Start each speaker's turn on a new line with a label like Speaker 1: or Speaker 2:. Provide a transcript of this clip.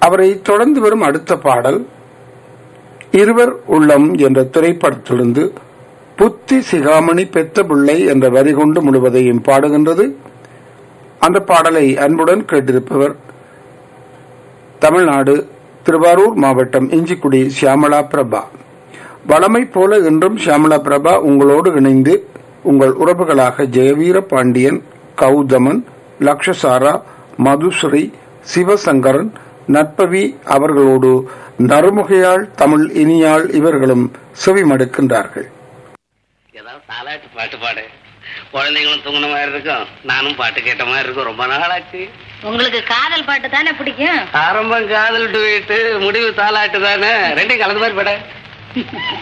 Speaker 1: அவரை தொடர்ந்து வரும் அடுத்த பாடல் இருவர் உள்ளம் என்ற திரைப்படத்திலிருந்து புத்தி சிகாமணி பெத்த பிள்ளை என்ற வரி கொண்டு முழுவதையும் பாடுகின்றது அந்த பாடலை அன்புடன் கேட்டிருப்பவர் தமிழ்நாடு திருவாரூர் மாவட்டம் இஞ்சிக்குடி சியாமலா பிரபா வளமை போல இன்றும் சியாமலா பிரபா உங்களோடு இணைந்து உங்கள் உறவுகளாக ஜெயவீர பாண்டியன் கௌதமன் லக்ஷசாரா மதுஸ்ரீ சிவசங்கரன் நட்பவி அவர்களோடு நறுமுகையாள் தமிழ் இனியாள் இவர்களும் செவிமடுக்கின்றார்கள்
Speaker 2: ஏதாவது தாலாட்டு பாட்டு பாடு குழந்தைங்களும் தூங்கின மாதிரி இருக்கும் நானும் பாட்டு கேட்ட மாதிரி இருக்கும் ரொம்ப நாளாச்சு
Speaker 3: உங்களுக்கு காதல் பாட்டு தானே பிடிக்கும்
Speaker 2: ஆரம்பம் காதல் டுவேட்டு முடிவு தாலாட்டு தானே ரெண்டையும் கலந்து மாதிரி பாட